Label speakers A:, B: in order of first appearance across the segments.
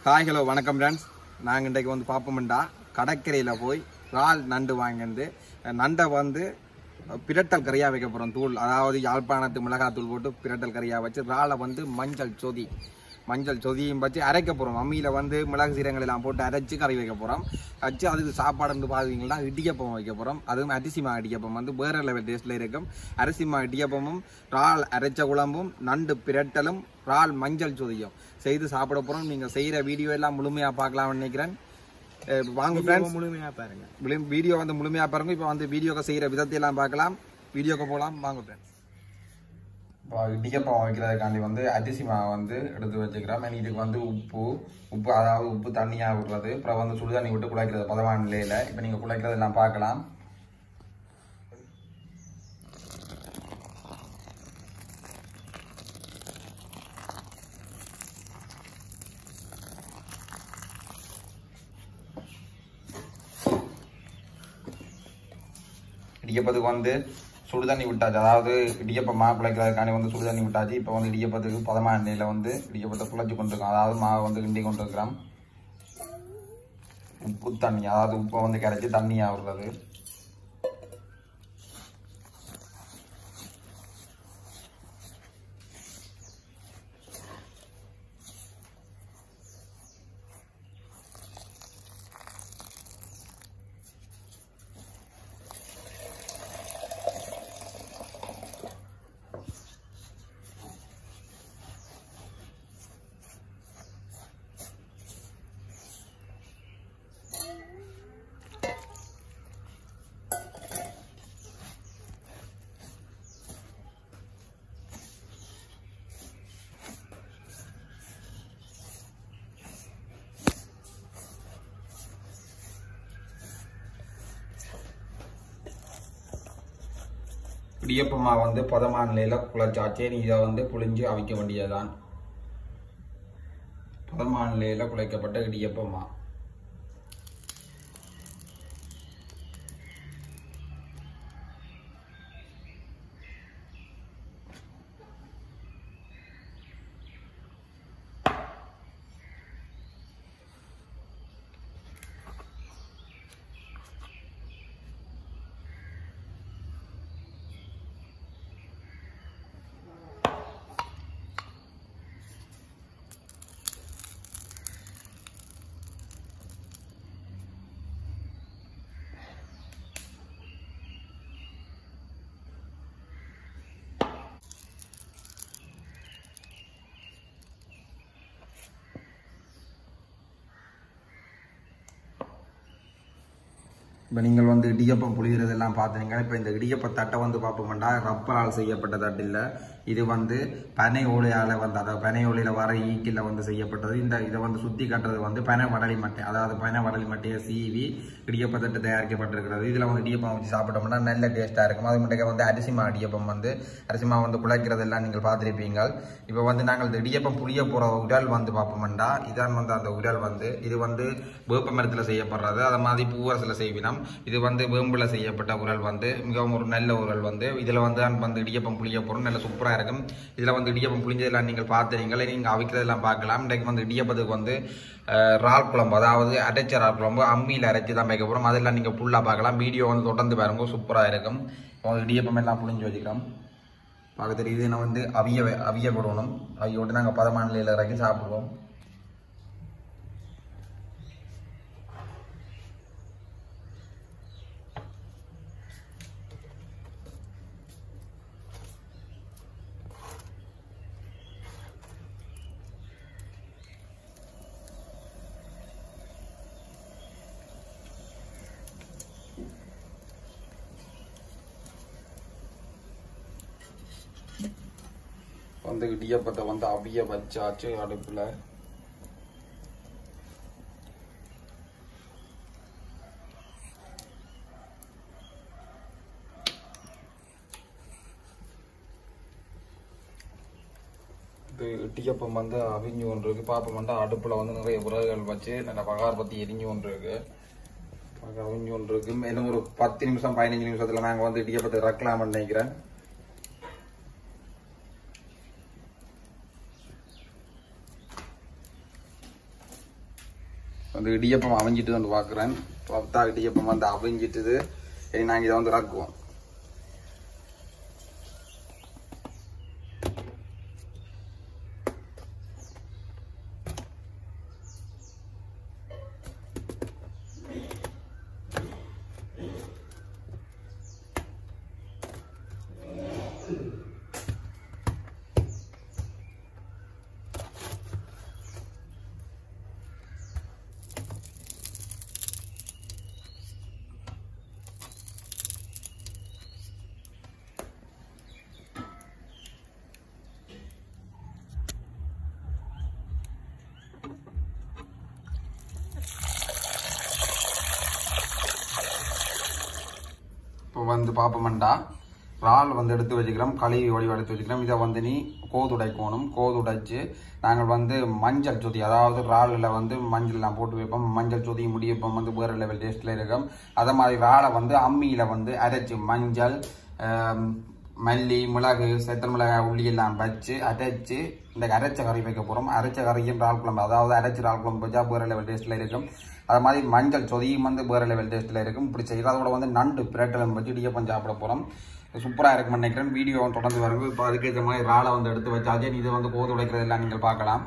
A: Hi hello வணக்கம் friends நாங்கள் இன்றைக்கு வந்து பார்ப்போம்டா கடற்கரையில் போய் இறால் நண்டு வாங்கிருந்து நண்டை வந்து பிரட்டல் கறியாக வைக்க போகிறோம் தூள் அதாவது யாழ்ப்பாணத்து மிளகாத்தூள் போட்டு பிரட்டல் கறியாக வச்சு இறாலை வந்து மஞ்சள் சொதி மஞ்சள் சொதியும் வச்சு அரைக்க போகிறோம் அம்மியில் வந்து மிளகு சீரகங்கள் எல்லாம் போட்டு அரைச்சி கறி வைக்க போகிறோம் வச்சு அதுக்கு சாப்பாடு வந்து பார்த்தீங்கன்னா இடியப்பம் வைக்க போகிறோம் அதுவும் அரிசிமா இடியப்பம் வந்து வேறு லெவல் டேஸ்ட்டில் இருக்கும் அரிசிமா இடியப்பமும் இறால் அரைச்ச குழம்பும் நண்டு பிரட்டலும் இறால் மஞ்சள் சொதியும் செய்து சாப்பிட போகிறோம் நீங்கள் செய்கிற வீடியோ எல்லாம் முழுமையாக பார்க்கலாம்னு நினைக்கிறேன் அஹ் வாங்க ஃப்ரெண்ட்ஸ்
B: முழுமையா பாருங்க
A: வீடியோ வந்து முழுமையாக பாருங்க இப்போ வந்து வீடியோக்கு செய்கிற விதத்தை எல்லாம் பார்க்கலாம் வீடியோக்கு போகலாம் வாங்க ஃப்ரெண்ட்ஸ் இப்போ இடியப்பம் வைக்கிறதுக்காண்டி வந்து அரிசி மாவை வந்து எடுத்து வச்சுக்கிறோம் and இதுக்கு வந்து உப்பு உப்பு அதாவது உப்பு தண்ணியாக விடுறது அப்புறம் வந்து சுடு தண்ணி விட்டு குழைக்கிறது பதமான நிலையில் இப்போ நீங்கள் குழைக்கிறது எல்லாம் பார்க்கலாம் இடியப்பத்துக்கு வந்து சுடு தண்ணி விட்டாச்சு அதாவது இடியப்பம் மா குழைக்கிறதுக்காண்டி வந்து சுடு தண்ணி விட்டாச்சு இப்போ வந்து இடியப்பத்துக்கு பதமான நிலையில் வந்து இடியப்பத்தை குழைச்சி கொண்டிருக்கோம் அதாவது மாவை வந்து கிண்டி கொண்டிருக்கிறோம் உப்பு தண்ணி அதாவது உப்பை வந்து கரைச்சி தண்ணியாக விடுறது இடியப்பமா வந்து பதமான நிலையில் குழைச்சாச்சு நீ இதை வந்து புளிஞ்சு அவிக்க வேண்டியதுதான் பதமான நிலையில் குழைக்கப்பட்ட இடியப்பமா இப்போ நீங்கள் வந்து இடியப்பம் புளிகிறதெல்லாம் பார்த்தீங்க இப்போ இந்த இடியப்ப தட்டை வந்து பார்ப்போம்டா ரப்பரால் செய்யப்பட்ட தட்டு இல்லை இது வந்து பனை ஓலையால் வந்து அதாவது பனை ஓலையில் வர ஈக்கில் வந்து செய்யப்பட்டது இந்த இதை வந்து சுற்றி கட்டுறது வந்து பனை வடலி மட்டை அதாவது பனை வடலி மட்டையை சீவி இடியப்ப தட்டு தயாரிக்கப்பட்டிருக்கிறது இதில் வந்து இடியப்பம் வச்சு சாப்பிட்டோம்னா நல்ல டேஸ்ட்டாக இருக்கும் அது மட்டும் வந்து அரிசிமா இடியப்பம் வந்து அரிசிமா வந்து குழைக்கிறதெல்லாம் நீங்கள் பார்த்துருப்பீங்க இப்போ வந்து நாங்கள் இந்த இடியப்பம் புளிய போகிற உடல் வந்து பார்ப்போம்டா இதான் வந்து அந்த உடல் வந்து இது வந்து வேப்ப மரத்தில் செய்யப்படுறது அதை மாதிரி பூவரசில் செய்வினம் இது வந்து வேம்பில் செய்யப்பட்ட உரல் வந்து மிகவும் ஒரு நல்ல உரல் வந்து இதில் வந்து நான் வந்து இடியப்பம் புளிய போகிறோம் நல்ல சூப்பராக இருக்கும் இதில் வந்து இடியப்பம் புளிஞ்சதெல்லாம் நீங்கள் பார்த்துறீங்களே நீங்கள் அவிக்கிறதெல்லாம் பார்க்கலாம் இன்றைக்கு வந்து இடியப்பத்துக்கு வந்து அஹ், இறால் குழம்பு அதாவது அரைச்ச இறால் குழம்பு அம்மியில் அரைச்சி தான் வைக்க போகிறோம் அதெல்லாம் நீங்கள் ஃபுல்லாக பார்க்கலாம் வீடியோ வந்து தொடர்ந்து பாருங்க சூப்பராக இருக்கும் இப்போ வந்து இடியப்பம் எல்லாம் புளிஞ்சு வச்சுக்கிறோம் பார்க்க தெரியுது நான் வந்து அவிய வே- அவிய போடணும் அவிய விட்டு நாங்கள் பதமான நிலையில் இறக்கி சாப்பிடுவோம் வந்து இடியப்பத்தை வந்து அவிய வச்சாச்சு அடுப்பில் இது இடியப்பம் வந்து அவிஞ்சு ஒன்று இருக்கு பாப்பம் வந்து அடுப்பில் வந்து நிறைய விறகுகள் வச்சு நல்ல பகார் பற்றி எரிஞ்சு ஒன்று இருக்கு பகார் அவிஞ்சு ஒன்று இருக்கு இன்னும் ஒரு பத்து நிமிஷம் பதினஞ்சு நிமிஷத்துல நாங்கள் வந்து இடியப்பத்தை இறக்கலாம்னு நினைக்கிறேன் வந்து இடியப்பம் அவிஞ்சிட்டு வந்து பார்க்குறேன் பார்த்தா இடியப்பம் வந்து அவிஞ்சிட்டுது இனி நாங்கள் இதை வந்து இறக்குவோம் இப்போ வந்து பார்ப்போம்டா இறால் வந்து எடுத்து வச்சுக்கிறோம் கழுவி வடிவம் எடுத்து வச்சுக்கிறோம் இதை வந்து நீ கோதுடைக்கணும் கோதுடைச்சு நாங்கள் வந்து மஞ்சள் சொதி அதாவது இறாலில் வந்து மஞ்சள்லாம் போட்டு வைப்போம் மஞ்சள் சொதி முடியப்போம் வந்து வேறு லெவல் டேஸ்ட்டில் இருக்கும் அதே மாதிரி இறாலை வந்து அம்மியில் வந்து அரைச்சி மஞ்சள் ஆம், மல்லி மிளகு செத்தல் மிளகாய் உள்ளி எல்லாம் வச்சு அரைச்சு இந்த அரைச்ச கறி வைக்க போகிறோம் அரைச்ச கறியும் இறால் குழம்பு அதாவது அரைச்சி இறால் குழம்பு வச்சா வேறு லெவல் டேஸ்ட்டில் இருக்கும் அது மாதிரி மஞ்சள் சொதியும் வந்து வேறு லெவல் டேஸ்ட்டில் இருக்கும் இப்படி செய்யலாம் அதோட வந்து நண்டு பிரட்டலம் வச்சு இடியப்பம் சாப்பிட போகிறோம் சூப்பராக இருக்கும்னு நினைக்கிறேன் வீடியோ தொடர்ந்து வருங்க இப்போ அதுக்கேற்ற மாதிரி இறாலை வந்து எடுத்து வச்சாச்சு இது வந்து கோது உடைக்கிறது எல்லாம் நீங்கள் பார்க்கலாம்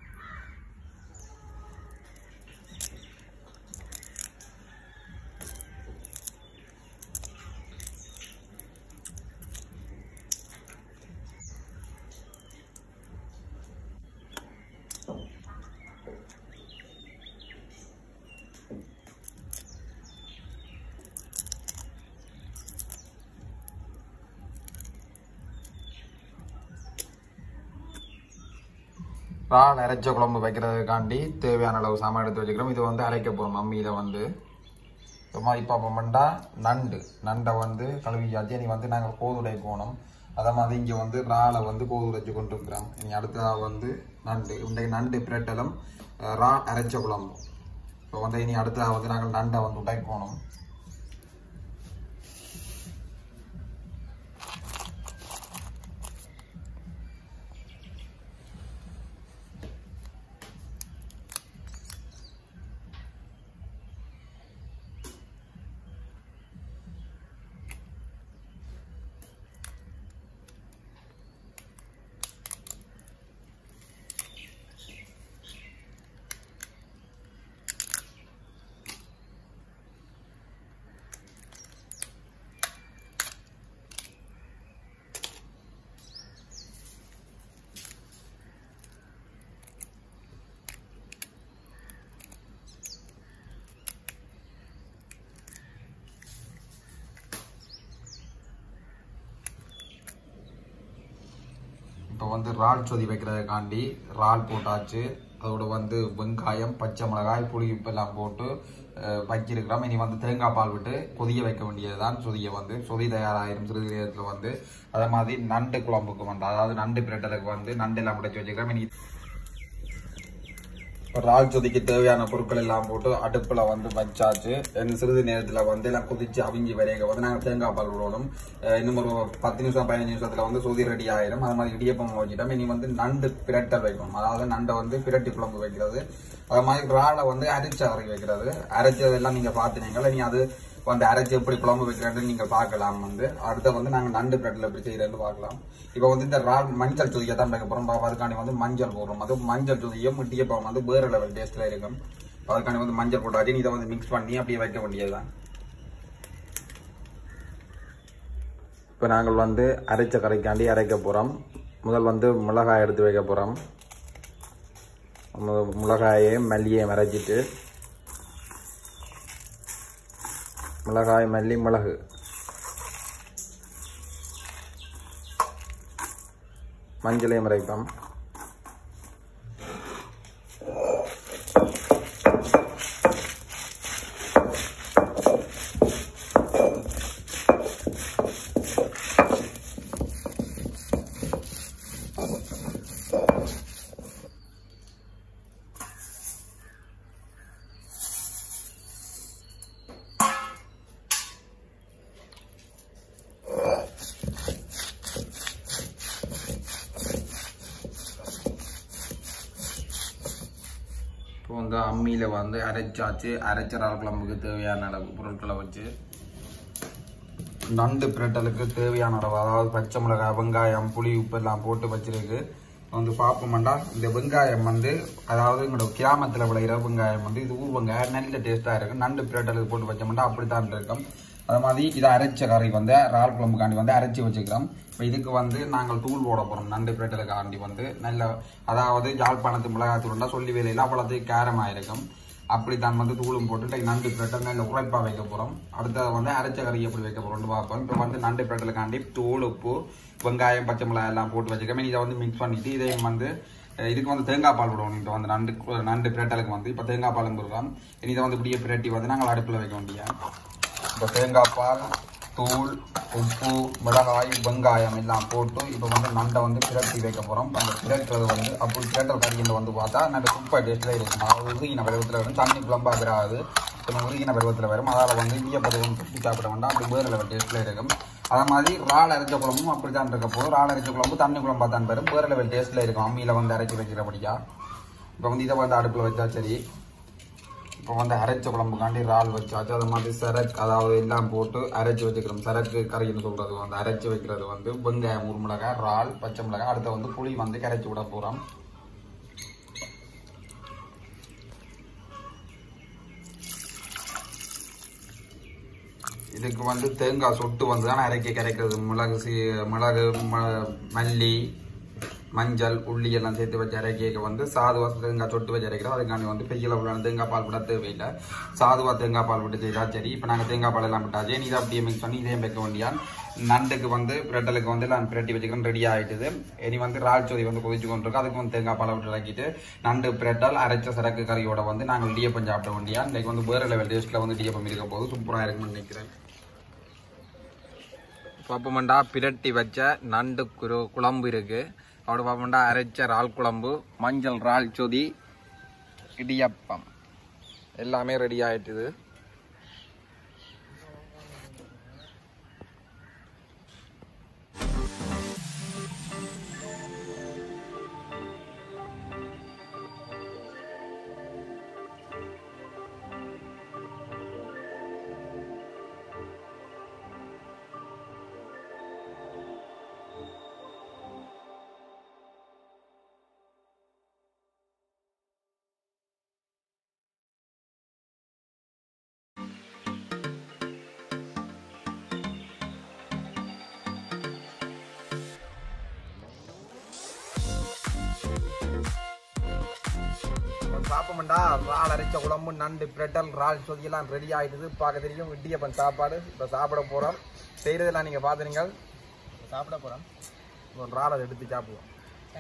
A: இறால் அரைச்ச குழம்பு வைக்கிறதுக்காண்டி தேவையான அளவு சாமான் எடுத்து வச்சுக்கிறோம் இது வந்து அரைக்க போகிறோம் மம்மியில் வந்து சும்மா இப்போ பண்ணா நண்டு நண்டை வந்து கழுவியாச்சு நீ வந்து நாங்கள் கோதுடை போனோம் அதே மாதிரி இங்கே வந்து இறாலை வந்து கோது உடைச்சு கொண்டு இருக்கிறோம் இனி அடுத்ததாக வந்து நண்டு இன்றைக்கு நண்டு பிரட்டலும் அஹ், இறா அரைச்ச குழம்பும் இப்போ வந்து இனி அடுத்ததாக வந்து நாங்கள் நண்டை வந்து உடைக்கணும் இப்போ வந்து இறால் சொதி வைக்கிறதுக்காண்டி இறால் போட்டாச்சு அதோட வந்து வெங்காயம் பச்சை மிளகாய் புளி உப்பெல்லாம் போட்டு அஹ், வச்சிருக்கிறோம் இனி வந்து தேங்காய் பால் விட்டு கொதிய வைக்க வேண்டியதுதான் சொதியை வந்து சொதி தயாராகிரும் சிறிது நேரத்தில் வந்து அதே மாதிரி நண்டு குழம்புக்கு வந்து அதாவது நண்டு பிரட்டலுக்கு வந்து நண்டு எல்லாம் உடைச்சு வச்சுக்கிறோம் இனி இறால் சொதிக்கு தேவையான பொருட்கள் எல்லாம் போட்டு அடுப்புல வந்து வச்சாச்சு இன்னும் சிறிது நேரத்துல வந்து எல்லாம் குதிச்சு அவிஞ்சி வரைய வந்து நாங்கள் தேங்காய் பால் விடணும் அஹ் இன்னும் ஒரு பத்து நிமிஷம் பதினஞ்சு நிமிஷத்துல வந்து சொதி ரெடி ஆயிரும் அது மாதிரி இடியப்பம் வச்சிட்டோம் இனி வந்து நண்டு பிரட்டல் வைக்கணும் அதாவது நண்டை வந்து பிரட்டி குழம்பு வைக்கிறது அது மாதிரி இறாலை வந்து அரைச்சு அரைக்கி வைக்கிறது அரைச்சதெல்லாம் நீங்க பாத்துனீங்களா நீ அது வந்து அரைச்சு எப்படி குழம்பு வைக்கிறதுன்னு நீங்க பார்க்கலாம் வந்து அடுத்த வந்து நாங்க நண்டு பிரட்டில் எப்படி செய்யறதுன்னு பார்க்கலாம் இப்போ வந்து இந்த ரால் மஞ்சள் சுதியை தான் வைக்க போறோம் பாப்பா, அதுக்காண்டி வந்து மஞ்சள் போடுறோம் அது மஞ்சள் சுதியும் இடியப்பம் வந்து வேற லெவல் டேஸ்ட்ல இருக்கும் அதுக்காண்டி வந்து மஞ்சள் போட்டாச்சு இதை வந்து மிக்ஸ் பண்ணி அப்படியே வைக்க வேண்டியதுதான் இப்போ நாங்கள் வந்து அரைச்ச கரைக்காண்டி அரைக்க போகிறோம் முதல் வந்து மிளகாய் எடுத்து வைக்க போகிறோம் மிளகாயை மல்லியை அரைச்சிட்டு மிளகாய் மல்லி மிளகு மஞ்சளையும் அரைப்போம் அம்மியில் வந்து அரைச்சாச்சு அரைச்ச இறால் குழம்புக்கு தேவையான அளவு பொருட்களை வச்சு நண்டு பிரட்டலுக்கு தேவையான அளவு அதாவது பச்சை மிளகாய் வெங்காயம் புளி உப்பு எல்லாம் போட்டு வச்சிருக்கு வந்து பார்ப்போம்டா இந்த வெங்காயம் வந்து அதாவது எங்களோட கிராமத்தில் விளையிற வெங்காயம் வந்து இது ஊர் வெங்காயம் நல்ல டேஸ்ட்டாக இருக்கும் நண்டு பிரட்டலுக்கு போட்டு வச்சோம்னா அப்படித்தான் இருக்கும் அது மாதிரி இதை அரைச்ச கறி வந்து இறால் குழம்புக்காண்டி வந்து அரைச்சி வச்சுக்கிறோம் இப்போ இதுக்கு வந்து நாங்கள் தூள் போட போகிறோம் நண்டு பிரட்டலுக்காண்டி வந்து நல்ல அதாவது யாழ்ப்பாணத்து மிளகாத்தூள்னா சொல்லி வேலையில் அவ்வளோத்துக்கு காரமாக இருக்கும் அப்படித்தான் வந்து தூளும் போட்டு நண்டு பிரட்டல் நல்ல உழைப்பாக வைக்க போகிறோம் அடுத்தது வந்து அரைச்ச கறி எப்படி வைக்க போகிறோம்னு பார்ப்போம் இப்போ வந்து நண்டு பிரட்டலுக்காண்டி தூள் உப்பு வெங்காயம் பச்சை மிளகாய் எல்லாம் போட்டு வச்சுக்கோமே இதை வந்து மிக்ஸ் பண்ணிட்டு இதையும் வந்து அஹ் இதுக்கு வந்து தேங்காய் பால் விடுவோம் இப்போ வந்து நண்டு நண்டு பிரட்டலுக்கு வந்து இப்போ தேங்காய் பாலும் கொடுக்கலாம் இனி இதை வந்து இப்படியே பிரட்டி வந்து நாங்கள் அடுப்பில் வைக்க வேண்டிய இப்போ தேங்காய் பால் தூள் உப்பு மிளகாய் வெங்காயம் எல்லாம் போட்டு இப்போ வந்து நண்டை வந்து பிரட்டி வைக்க போகிறோம் அந்த பிரட்டுறது வந்து அப்படி பிரட்டல் கறியில் வந்து பார்த்தா நல்ல சூப்பர் டேஸ்ட்டில் இருக்கும் அதாவது உருகின பருவத்தில் வரும் தண்ணி குழம்பா வராது கொஞ்சம் உருகின பருவத்தில் வரும் அதால் வந்து ஈயப்பதம் சுற்றி சாப்பிட வேண்டாம் அப்படி வேறு லெவல் டேஸ்ட்டில் இருக்கும் அதே மாதிரி இறால் அரைச்ச குழம்பும் அப்படி தான் இருக்க போதும் இறால் அரைச்ச குழம்பு தண்ணி குழம்பா தான் வரும் வேறு லெவல் டேஸ்ட்டில் இருக்கும் அம்மியில் வந்து அரைச்சி வைக்கிறபடியா இப்போ வந்து இதை வந்து அடுப்பில் வச்சா சரி இப்போ வந்து அரைச்ச குழம்புக்காண்டி இறால் வச்சாச்சு அது மாதிரி சரக்கு அதாவது எல்லாம் போட்டு அரைச்சி வச்சுக்கிறோம் சரக்கு கறின்னு சொல்றது வந்து அரைச்சி வைக்கிறது வந்து வெங்காயம் ஒரு மிளகாய் இறால் பச்சை மிளகாய் அடுத்து வந்து புளி வந்து கரைச்சி விட போகிறோம் இதுக்கு வந்து தேங்காய் சொட்டு வந்து தான் அரைக்க கரைக்கிறது மிளகு சீ மிளகு ம- மல்லி மஞ்சள் உள்ளி எல்லாம் சேர்த்து வச்சு அரைக்க வந்து சாதுவா தேங்காய் சொட்டு வச்சு அரைக்கிறோம் அதுக்காண்டி வந்து பெரிய அளவுல தேங்காய் பால் விட தேவையில்லை சாதுவா தேங்காய் பால் விட்டு செய்தா சரி இப்போ நாங்கள் தேங்காய் பால் எல்லாம் விட்டாச்சு இதை அப்படியே மிக்ஸ் பண்ணி இதையும் வைக்க வேண்டியான் நண்டுக்கு வந்து பிரெட்டலுக்கு வந்து எல்லாம் பிரட்டி வச்சுக்கிறோம் ரெடி ஆயிட்டுது இனி வந்து ரால் சோதி வந்து கொதிச்சு கொண்டிருக்கோம் அதுக்கு வந்து தேங்காய் பாலை விட்டு இறக்கிட்டு நண்டு பிரெட்டல் அரைச்ச சரக்கு கறியோட வந்து நாங்கள் இடியப்பம் சாப்பிட வேண்டியா இன்னைக்கு வந்து வேறு லெவல் டேஸ்ட்டில் வந்து இடியப்பம் இருக்க போது சூப்பராக இருக்கும்னு நினைக்கிறேன் பாப்பமண்டா பிரட்டி வச்ச நண்டு குரு குழம்பு இருக்கு அவட பாப்பமண்டா அரைச்ச இறால் குழம்பு மஞ்சள் இறால் சொதி இடியப்பம் எல்லாமே ரெடி ஆயிட்டுது சாப்பிடமாண்டா இறால் அரைச்ச குழம்பு நண்டு பிரெட்டல் இறால் சொதி எல்லாம் ரெடி ஆயிடுது பார்க்க தெரியும் இடியப்பன் சாப்பாடு இப்போ சாப்பிட போறோம் செய்யறதெல்லாம் நீங்க பாத்துறீங்க சாப்பிட போறோம் ஒரு இறாலை எடுத்து சாப்பிடுவோம்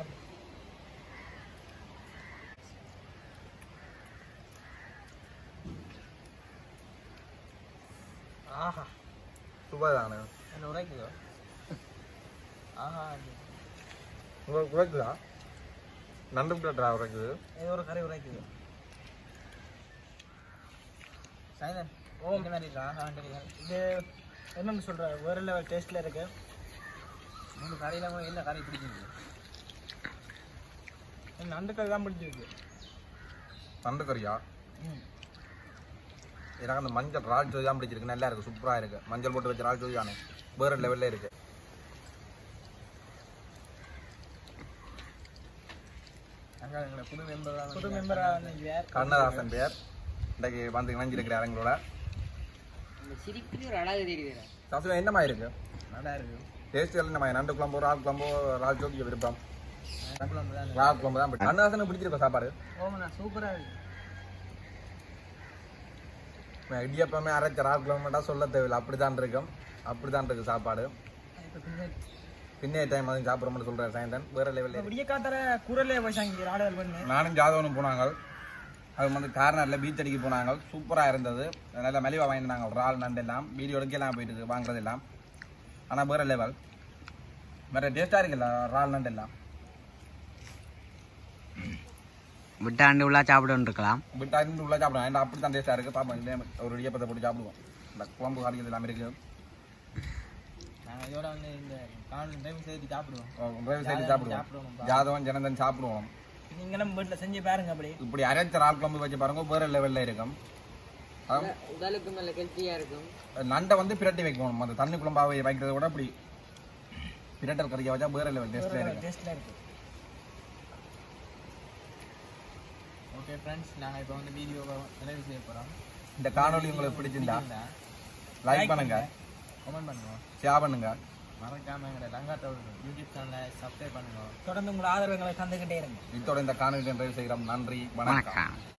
A: ஆஹா சுபர் தானே
B: என்ன உரைக்குதோ ஆஹா
A: உங்களுக்கு குறைக்குதா நண்டு பிரெட்டா குறைக்குது
B: ஏதோ ஒரு கறி உரைக்குது சைதன் ஓம் இந்த மாதிரி இருக்கா ஆஹா இது என்னன்னு சொல்ற வேற லெவல் டேஸ்ட்ல இருக்கு மூணு கறியில கூட என்ன கறி பிடிச்சிருக்கு எனக்கு நண்டு கறி தான் பிடிச்சிருக்கு
A: நண்டு கறியா
B: ம்
A: எனக்கு அந்த மஞ்சள் இறால் ஜோதி தான் பிடிச்சிருக்கு நல்லா இருக்கு சூப்பரா இருக்கு மஞ்சள் போட்டு வச்ச இறால் ஜோதி தானே வேற லெவல்ல இருக்கு
B: அங்கே எங்களை புது மெம்பர் புது மெம்பராக வந்து
A: கண்ணதாசன் பேர் இன்றைக்கு வந்து இணைஞ்சிருக்கிறார் எங்களோட
B: இந்த சிரிப்புக்கு ஒரு அழகு தெரியுது
A: சாசுவா என்னமா இருக்கு
B: நல்லா இருக்கு
A: டேஸ்ட் என்னமா நண்டு குழம்பு இறால் குழம்பு இறால் ஜோதி விருப்பம்
B: குழம்பு தான்
A: இறால் குழம்பு தான் பிடிக்கும். கண்ணதாசனுக்கு பிடிச்சிருக்க சாப்பாடு
B: ஓமண்ணா சூப்பராக இருக்கு
A: நான் இடியப்பமே அரைச்ச இறால் குழம்புட்டா சொல்ல தேவையில்லை அப்படிதான் இருக்கும் அப்படிதான் இருக்கு சாப்பாடு
B: இப்போ பின்னாடி
A: பின்னே டைம் வந்து சாப்பிட்றோம்னு சொல்றாரு சாயந்தன் வேற லெவலில்
B: விடிய காத்தர குரலே போயிட்டாங்க ஆடல் பண்ணி
A: நானும் ஜாதவனும் போனாங்க அது வந்து கார்னரில் பீச் அடிக்க போனாங்க சூப்பராக இருந்தது நல்ல மலிவாக வாங்கினாங்க இறால் நண்டு எல்லாம் வீடியோ எடுக்கலாம் போயிட்டு இருக்கு வாங்குறது எல்லாம் ஆனால் வேற லெவல் வேற டேஸ்ட்டாக இருக்குல்ல இறால் நண்டு எல்லாம்
C: விட்டாண்டு உள்ள சாப்பிட்டு இருக்கலாம்
A: விட்டா இருந்து உள்ள சாப்பிடுவோம் ஏன்னா அப்படி தான் டேஸ்ட்டாக இருக்குது பாப்போம் இதே ஒரு இடியப்பத்தை போட்டு சாப்பிடுவோம் இந்த குழம்பு காரியம் எல்லாம் இருக்குது
B: நாங்கள் இதோட வந்து இந்த காணும் டைம் சேர்த்து சாப்பிடுவோம்
A: டிரைவர் சைடு சாப்பிடுவோம்
B: சாப்பிடுவோம்.
A: ஜாதவன் ஜனந்தன் சாப்பிடுவோம்
B: நீங்களும் வீட்டில் செஞ்சு பாருங்க அப்படி
A: இப்படி அரைச்ச ஆள் குழம்பு வச்சு பாருங்க வேற லெவல்ல இருக்கும் அதான்
C: உடலுக்கு மேல ஹெல்த்தியா இருக்கும்
A: நண்டை வந்து பிரட்டி வைக்கணும் அந்த தண்ணி குழம்பாவை வைக்கிறத விட அப்படி பிரட்டல் கறியை வச்சா வேற லெவல் டேஸ்ட்ல இருக்கும்
B: டேஸ்ட்டில் இருக்கு ஓகே ஃப்ரெண்ட்ஸ் நாங்கள் இப்போ வந்து வீடியோவை நிறைவு செய்ய போகிறோம்
A: இந்த காணொளி உங்களுக்கு பிடிச்சிருந்தா லைக் பண்ணுங்க
B: கமெண்ட் பண்ணுங்க
A: ஷேர் பண்ணுங்க
B: மறக்காம எங்களை லங்காட்டோட யூடியூப் சேனலை சப்ஸ்கிரைப் பண்ணுங்க தொடர்ந்து உங்களோட ஆதரவு எங்களை தந்துக்கிட்டே இருங்க
A: இத்தோட இந்த காணொலி நிறைவு செய்கிறோம் நன்றி வணக்கம்
C: வணக்கம்